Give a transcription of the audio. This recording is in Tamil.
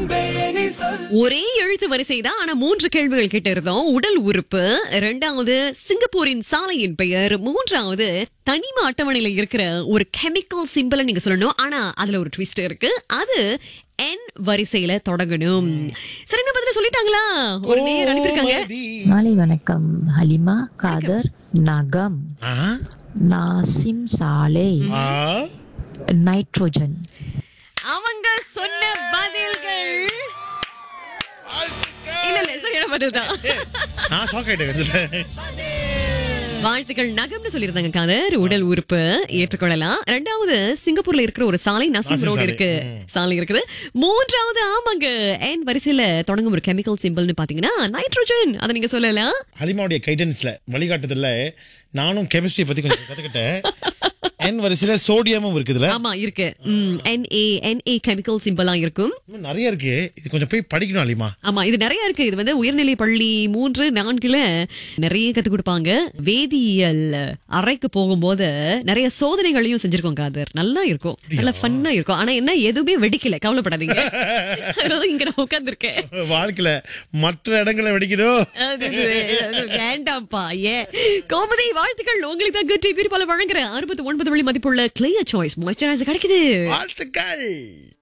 ஒரே எழுத்து வரிசை தான் ஆனா மூன்று கேள்விகள் கிட்ட இருந்தோம் உடல் உறுப்பு இரண்டாவது சிங்கப்பூரின் சாலையின் பெயர் மூன்றாவது தனிம அட்டவணையில இருக்கிற ஒரு கெமிக்கல் சிம்பிள் நீங்க சொல்லணும் ஆனா அதுல ஒரு ட்விஸ்ட் இருக்கு அது என் வரிசையில தொடங்கணும் சரி என்ன பதில சொல்லிட்டாங்களா ஒரு நேர் அனுப்பியிருக்காங்க மாலை வணக்கம் ஹலிமா காதர் நகம் ஆ? நாசிம் சாலை ஆ? நைட்ரோஜன் அவங்க சொன்ன பதில்கள் இல்ல இல்ல சரியான பதில் தான் நான் ஷாக் ஆயிட்டேன் இதுல. வாழ்த்துக்கள் நகம்னு சொல்லியிருந்தாங்க காதர் உடல் உறுப்பு ஏற்றுக்கொள்ளலாம் ரெண்டாவது சிங்கப்பூர்ல இருக்கிற ஒரு சாலை நசிம் நசீம் ரோடு சாலை. இருக்கு சாலை இருக்குது மூன்றாவது ஆமாங்க என் வரிசையில தொடங்கும் ஒரு கெமிக்கல் சிம்பிள்னு பாத்தீங்கன்னா நைட்ரோஜன் அதை நீங்க சொல்லலாம் ஹலிமாவுடைய கைடன்ஸ்ல வழிகாட்டுதல்ல நானும் கெமிஸ்ட்ரி பத்தி கொஞ்சம் கத்துக்கிட்டேன் என் வரிசையில சோடியமும் இருக்குதுல ஆமா இருக்கு என்ஏ என்ஏ கெமிக்கல் சிம்பிளா இருக்கும் இன்னும் நிறைய இருக்கு இது கொஞ்சம் போய் படிக்கணும் ஹலிமா ஆமா இது நிறைய இருக்கு இது வந்து உயர்நிலை பள்ளி மூன்று நான்குல நிறைய கத்து கொடுப்பாங்க வேதியியல் அறைக்கு போகும்போது நிறைய சோதனைகளையும் செஞ்சிருக்கோம் காதர் நல்லா இருக்கும் நல்லா ஃபன்னா இருக்கும் ஆனா என்ன எதுவுமே வெடிக்கல கவலைப்படாதீங்க அதனால இங்க நான் உட்கார்ந்திருக்கேன் வாழ்க்கையில மற்ற இடங்களை வெடிக்குதோ அது, அது, அது வேண்டாம்ப்பா ஏன் கோமதி வாழ்த்துக்கள் உங்களுக்கு தான் குட்டி பல வழங்குற அறுபத்தி ஒன்பது வழி மதிப்புள்ள கிளியர் சாய்ஸ் மாய்ஸ்சரைசர் கிடைக்குது வாழ்த்துக்கள்